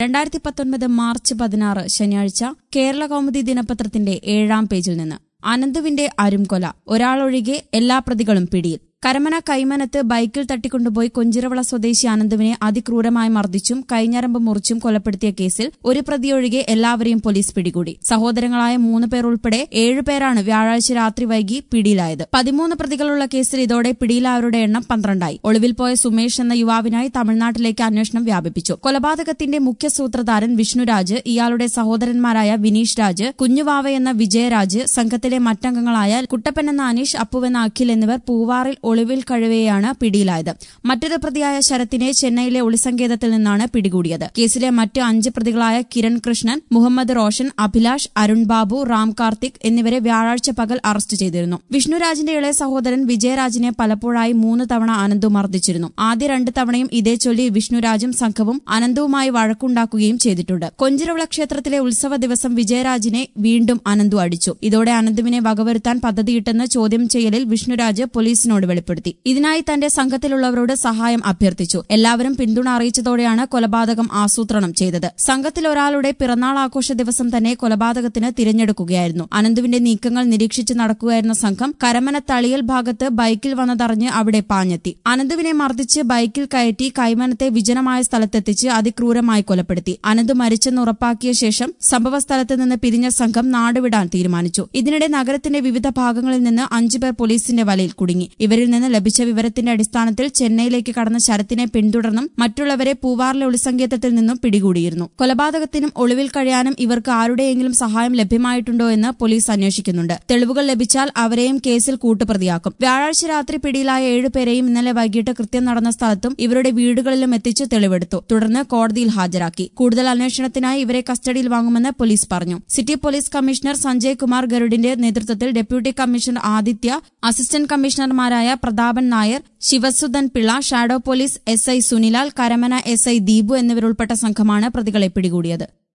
രണ്ടായിരത്തി പത്തൊൻപത് മാർച്ച് പതിനാറ് ശനിയാഴ്ച കേരള കൗമുദി ദിനപത്രത്തിന്റെ ഏഴാം പേജിൽ നിന്ന് അനന്തുവിന്റെ അരുംകൊല ഒരാളൊഴികെ എല്ലാ പ്രതികളും പിടിയിൽ കരമന കൈമനത്ത് ബൈക്കിൽ തട്ടിക്കൊണ്ടുപോയി കൊഞ്ചിറവള സ്വദേശി അനന്തുവിനെ അതിക്രൂരമായി മർദ്ദിച്ചും കൈഞ്ഞരമ്പ് മുറിച്ചും കൊലപ്പെടുത്തിയ കേസിൽ ഒരു പ്രതിയൊഴികെ എല്ലാവരെയും പോലീസ് പിടികൂടി സഹോദരങ്ങളായ മൂന്ന് പേർ ഉൾപ്പെടെ ഏഴുപേരാണ് വ്യാഴാഴ്ച രാത്രി വൈകി പിടിയിലായത് പതിമൂന്ന് പ്രതികളുള്ള കേസിൽ ഇതോടെ പിടിയിലായവരുടെ എണ്ണം പന്ത്രണ്ടായി ഒളിവിൽ പോയ സുമേഷ് എന്ന യുവാവിനായി തമിഴ്നാട്ടിലേക്ക് അന്വേഷണം വ്യാപിപ്പിച്ചു കൊലപാതകത്തിന്റെ മുഖ്യ സൂത്രധാരൻ വിഷ്ണുരാജ് ഇയാളുടെ സഹോദരന്മാരായ വിനീഷ് രാജ് കുഞ്ഞുവാവ എന്ന വിജയരാജ് സംഘത്തിലെ മറ്റംഗങ്ങളായ കുട്ടപ്പൻ എന്ന അനീഷ് അപ്പുവെന്ന അഖിൽ എന്നിവർ പൂവാറിൽ ഒളിവിൽ കഴിവെയാണ് പിടിയിലായത് മറ്റൊരു പ്രതിയായ ശരത്തിനെ ചെന്നൈയിലെ ഒളിസങ്കേതത്തിൽ നിന്നാണ് പിടികൂടിയത് കേസിലെ മറ്റ് അഞ്ച് പ്രതികളായ കിരൺ കൃഷ്ണൻ മുഹമ്മദ് റോഷൻ അഭിലാഷ് അരുൺ ബാബു റാം കാർത്തിക് എന്നിവരെ വ്യാഴാഴ്ച പകൽ അറസ്റ്റ് ചെയ്തിരുന്നു വിഷ്ണുരാജിന്റെ ഇളയ സഹോദരൻ വിജയരാജിനെ പലപ്പോഴായി മൂന്ന് തവണ അനന്തു മർദ്ദിച്ചിരുന്നു ആദ്യ രണ്ട് തവണയും ഇതേ ചൊല്ലി വിഷ്ണുരാജും സംഘവും അനന്തുവുമായി വഴക്കുണ്ടാക്കുകയും ചെയ്തിട്ടുണ്ട് കൊഞ്ചിരവിള ക്ഷേത്രത്തിലെ ഉത്സവ ദിവസം വിജയരാജിനെ വീണ്ടും അനന്തു അടിച്ചു ഇതോടെ അനന്തുവിനെ വകവരുത്താൻ പദ്ധതിയിട്ടെന്ന് ചോദ്യം ചെയ്യലിൽ വിഷ്ണുരാജ് പോലീസിനോട് വെളിപ്പെടുത്തി ഇതിനായി തന്റെ സംഘത്തിലുള്ളവരോട് സഹായം അഭ്യർത്ഥിച്ചു എല്ലാവരും പിന്തുണ അറിയിച്ചതോടെയാണ് കൊലപാതകം ആസൂത്രണം ചെയ്തത് സംഘത്തിൽ ഒരാളുടെ പിറന്നാൾ ആഘോഷ ദിവസം തന്നെ കൊലപാതകത്തിന് തിരഞ്ഞെടുക്കുകയായിരുന്നു അനന്തുവിന്റെ നീക്കങ്ങൾ നിരീക്ഷിച്ച് നടക്കുകയായിരുന്ന സംഘം കരമന തളിയൽ ഭാഗത്ത് ബൈക്കിൽ വന്നതറിഞ്ഞ് അവിടെ പാഞ്ഞെത്തി അനന്തുവിനെ മർദ്ദിച്ച് ബൈക്കിൽ കയറ്റി കൈമനത്തെ വിജനമായ സ്ഥലത്തെത്തിച്ച് അതിക്രൂരമായി കൊലപ്പെടുത്തി അനന്തു മരിച്ചെന്ന് ഉറപ്പാക്കിയ ശേഷം സംഭവ സ്ഥലത്ത് നിന്ന് പിരിഞ്ഞ സംഘം നാടുവിടാൻ തീരുമാനിച്ചു ഇതിനിടെ നഗരത്തിന്റെ വിവിധ ഭാഗങ്ങളിൽ നിന്ന് അഞ്ചുപേർ പോലീസിന്റെ വലയിൽ കുടുങ്ങി ഇവരിൽ നിന്ന് ലഭിച്ച വിവരത്തിന്റെ അടിസ്ഥാനത്തിൽ ചെന്നൈയിലേക്ക് കടന്ന ശരത്തിനെ പിന്തുടർന്നും മറ്റുള്ളവരെ പൂവാറിലെ ഒളിസങ്കേതത്തിൽ നിന്നും പിടികൂടിയിരുന്നു കൊലപാതകത്തിനും ഒളിവിൽ കഴിയാനും ഇവർക്ക് ആരുടെയെങ്കിലും സഹായം ലഭ്യമായിട്ടുണ്ടോ എന്ന് പോലീസ് അന്വേഷിക്കുന്നുണ്ട് തെളിവുകൾ ലഭിച്ചാൽ അവരെയും കേസിൽ കൂട്ടുപ്രതിയാക്കും വ്യാഴാഴ്ച രാത്രി പിടിയിലായ ഏഴുപേരെയും ഇന്നലെ വൈകിട്ട് കൃത്യം നടന്ന സ്ഥലത്തും ഇവരുടെ വീടുകളിലും എത്തിച്ച് തെളിവെടുത്തു തുടർന്ന് കോടതിയിൽ ഹാജരാക്കി കൂടുതൽ അന്വേഷണത്തിനായി ഇവരെ കസ്റ്റഡിയിൽ വാങ്ങുമെന്ന് പോലീസ് പറഞ്ഞു city police commissioner Sanjay Kumar ഗരുഡിന്റെ നേതൃത്വത്തിൽ ഡെപ്യൂട്ടി കമ്മീഷണർ ആദിത്യ അസിസ്റ്റന്റ് കമ്മീഷണർമാരായ Prathapan Nair Sivasudhan Pillai shadow police S I Sunilal Karamana S I Deepu എന്നിവരുൾപ്പെട്ട സംഘമാണ് പ്രതികളെ പിടികൂടിയത്